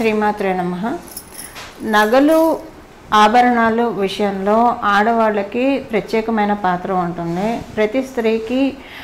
శ్రీమాత్రే నమ నగలు ఆభరణాలు విషయంలో ఆడవాళ్ళకి ప్రత్యేకమైన పాత్ర ఉంటుంది ప్రతి స్త్రీకి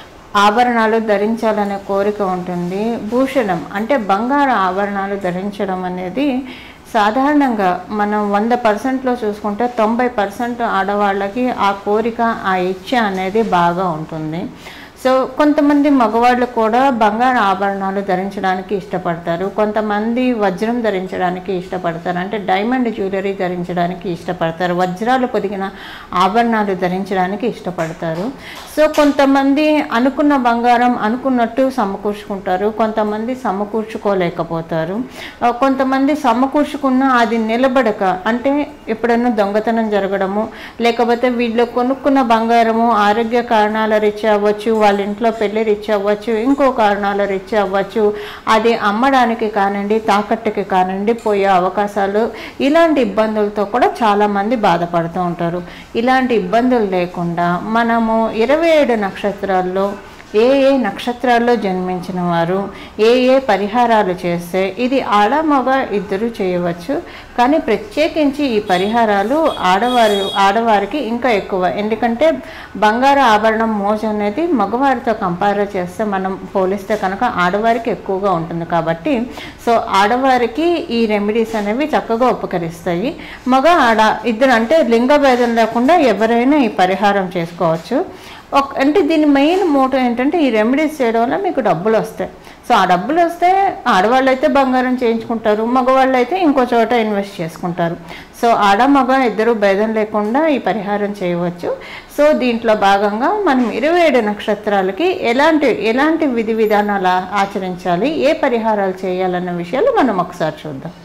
ఆభరణాలు ధరించాలనే కోరిక ఉంటుంది భూషణం అంటే బంగారు ఆభరణాలు ధరించడం అనేది సాధారణంగా మనం వంద పర్సెంట్లో చూసుకుంటే తొంభై పర్సెంట్ ఆడవాళ్ళకి ఆ కోరిక ఆ ఇచ్చ అనేది బాగా ఉంటుంది సో కొంతమంది మగవాళ్ళు కూడా బంగారు ఆభరణాలు ధరించడానికి ఇష్టపడతారు కొంతమంది వజ్రం ధరించడానికి ఇష్టపడతారు అంటే డైమండ్ జ్యువెలరీ ధరించడానికి ఇష్టపడతారు వజ్రాలు పొదిగిన ఆభరణాలు ధరించడానికి ఇష్టపడతారు సో కొంతమంది అనుకున్న బంగారం అనుకున్నట్టు సమకూర్చుకుంటారు కొంతమంది సమకూర్చుకోలేకపోతారు ఆ, కొంతమంది సమకూర్చుకున్న అది నిలబడక అంటే ఎప్పుడన్నా దొంగతనం జరగడము లేకపోతే వీళ్ళు కొనుక్కున్న బంగారము ఆరోగ్య కారణాల రీత్యా అవ్వచ్చు వాళ్ళ ఇంట్లో పెళ్లి రీత్యా అవ్వచ్చు ఇంకో కారణాల రీత్యా అవ్వచ్చు అది అమ్మడానికి కానివ్వండి తాకట్టుకి కానివ్వండి పోయే అవకాశాలు ఇలాంటి ఇబ్బందులతో కూడా చాలామంది బాధపడుతూ ఉంటారు ఇలాంటి ఇబ్బందులు లేకుండా మనము ఇరవై ఏడు నక్షత్రాల్లో ఏ ఏ నక్షత్రాల్లో జన్మించిన వారు ఏ ఏ పరిహారాలు చేస్తే ఇది ఆడ మగ ఇద్దరు చేయవచ్చు కానీ ప్రత్యేకించి ఈ పరిహారాలు ఆడవారు ఆడవారికి ఇంకా ఎక్కువ ఎందుకంటే బంగారు ఆభరణం మోజు అనేది మగవారితో కంపేర్ చేస్తే మనం పోలిస్తే కనుక ఆడవారికి ఎక్కువగా ఉంటుంది కాబట్టి సో ఆడవారికి ఈ రెమెడీస్ అనేవి చక్కగా ఉపకరిస్తాయి మగ ఆడ ఇద్దరు అంటే లింగ భేదం లేకుండా ఎవరైనా ఈ పరిహారం చేసుకోవచ్చు ఒక అంటే దీని మెయిన్ మోటో ఏంటంటే ఈ రెమెడీస్ చేయడం వల్ల మీకు డబ్బులు వస్తాయి సో ఆ డబ్బులు వస్తే ఆడవాళ్ళు అయితే బంగారం చేయించుకుంటారు మగవాళ్ళు అయితే ఇంకో చోట ఇన్వెస్ట్ చేసుకుంటారు సో ఆడ మగ ఇద్దరు భేదం లేకుండా ఈ పరిహారం చేయవచ్చు సో దీంట్లో భాగంగా మనం ఇరవై ఏడు నక్షత్రాలకి ఎలాంటి ఎలాంటి విధి విధానాలు ఆ- ఆచరించాలి ఏ పరిహారాలు చేయాలన్న విషయాలు మనం ఒకసారి చూద్దాం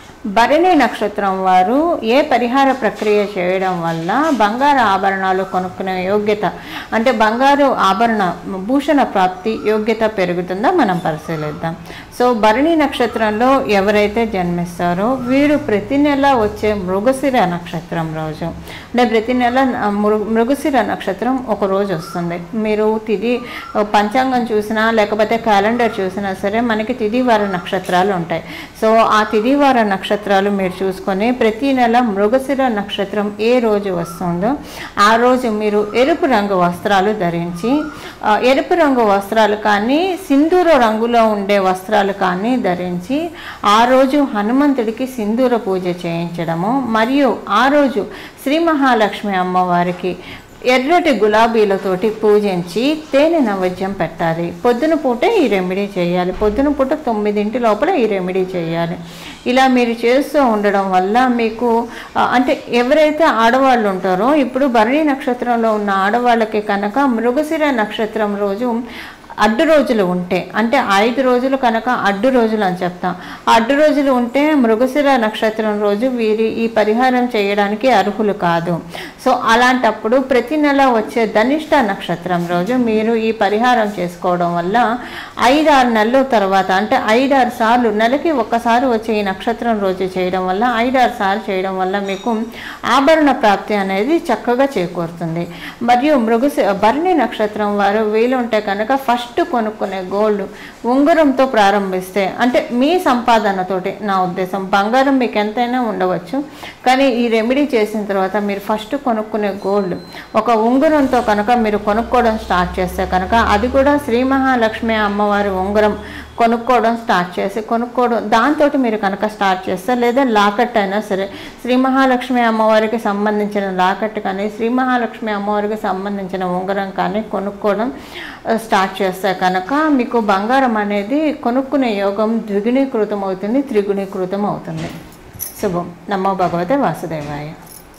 భరణి నక్షత్రం వారు ఏ పరిహార ప్రక్రియ చేయడం వల్ల బంగారు ఆభరణాలు కొనుక్కునే యోగ్యత అంటే బంగారు ఆభరణ భూషణ ప్రాప్తి యోగ్యత పెరుగుతుందో మనం పరిశీలిద్దాం సో భరణి నక్షత్రంలో ఎవరైతే జన్మిస్తారో వీరు ప్రతి నెల వచ్చే మృగశిర నక్షత్రం రోజు అంటే ప్రతి నెల ఆ, మృ మృగశిర నక్షత్రం ఒక రోజు వస్తుంది మీరు తిది పంచాంగం చూసినా లేకపోతే క్యాలెండర్ చూసినా సరే మనకి తిదివార నక్షత్రాలు ఉంటాయి సో ఆ తిదివార నక్షత్రాలు మీరు చూసుకొని ప్రతి నెల మృగశిర నక్షత్రం ఏ రోజు వస్తుందో ఆ రోజు మీరు ఎరుపు రంగు వస్త్రాలు ధరించి ఆ, ఎరుపు రంగు వస్త్రాలు కానీ సింధూర రంగులో ఉండే వస్త్రాలు కానీ ధరించి ఆ రోజు హనుమంతుడికి సింధూర పూజ చేయించడము మరియు ఆ రోజు శ్రీ మహాలక్ష్మి అమ్మవారికి ఎర్రటి గులాబీలతోటి పూజించి తేనె నైవేద్యం పెట్టాలి పొద్దున పూటే ఈ రెమెడీ చేయాలి పొద్దున పూట తొమ్మిదింటి లోపల ఈ రెమెడీ చేయాలి ఇలా మీరు చేస్తూ ఉండడం వల్ల మీకు ఆ, అంటే ఎవరైతే ఆడవాళ్ళు ఉంటారో ఇప్పుడు భరణి నక్షత్రంలో ఉన్న ఆడవాళ్ళకి కనుక మృగశిర నక్షత్రం రోజు అడ్డు రోజులు ఉంటే అంటే ఐదు రోజులు కనుక అడ్డు రోజులు అని చెప్తాం ఆ అడ్డు రోజులు ఉంటే మృగశిర నక్షత్రం రోజు వీరి ఈ పరిహారం చేయడానికి అర్హులు కాదు సో అలాంటప్పుడు ప్రతి నెల వచ్చే ధనిష్ట నక్షత్రం రోజు మీరు ఈ పరిహారం చేసుకోవడం వల్ల ఐదారు నెలల తర్వాత అంటే ఐదారు సార్లు నెలకి ఒక్కసారి వచ్చే ఈ నక్షత్రం రోజు చేయడం వల్ల ఐదారు సార్లు చేయడం వల్ల మీకు ఆభరణ ప్రాప్తి అనేది చక్కగా చేకూరుతుంది మరియు మృగశి భరణి నక్షత్రం వారు వీలుంటే కనుక ఫస్ట్ కొనుక్కునే గోల్డ్ ఉంగరంతో ప్రారంభిస్తే అంటే మీ సంపాదనతోటి నా ఉద్దేశం బంగారం మీకు ఎంతైనా ఉండవచ్చు కానీ ఈ రెమెడీ చేసిన తర్వాత మీరు ఫస్ట్ కొనుక్కునే గోల్డ్ ఒక ఉంగరంతో కనుక మీరు కొనుక్కోవడం స్టార్ట్ చేస్తే కనుక అది కూడా శ్రీ మహాలక్ష్మి అమ్మవారి ఉంగరం కొనుక్కోవడం స్టార్ట్ చేసి కొనుక్కోవడం దాంతో మీరు కనుక స్టార్ట్ చేస్తే లేదా లాకెట్ అయినా సరే శ్రీ మహాలక్ష్మి అమ్మవారికి సంబంధించిన లాకెట్ కానీ శ్రీ మహాలక్ష్మి అమ్మవారికి సంబంధించిన ఉంగరం కానీ కొనుక్కోవడం ఆ, స్టార్ట్ చేస్తే కనుక మీకు బంగారం అనేది కొనుక్కునే యోగం ద్విగుణీకృతం అవుతుంది త్రిగుణీకృతం అవుతుంది శుభం నమో భగవతే వాసుదేవాయ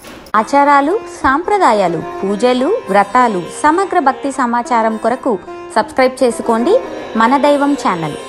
ఆచారాలు సాంప్రదాయాలు పూజలు వ్రతాలు సమగ్ర భక్తి సమాచారం కొరకు సబ్స్క్రైబ్ చేసుకోండి మన దైవం ఛానల్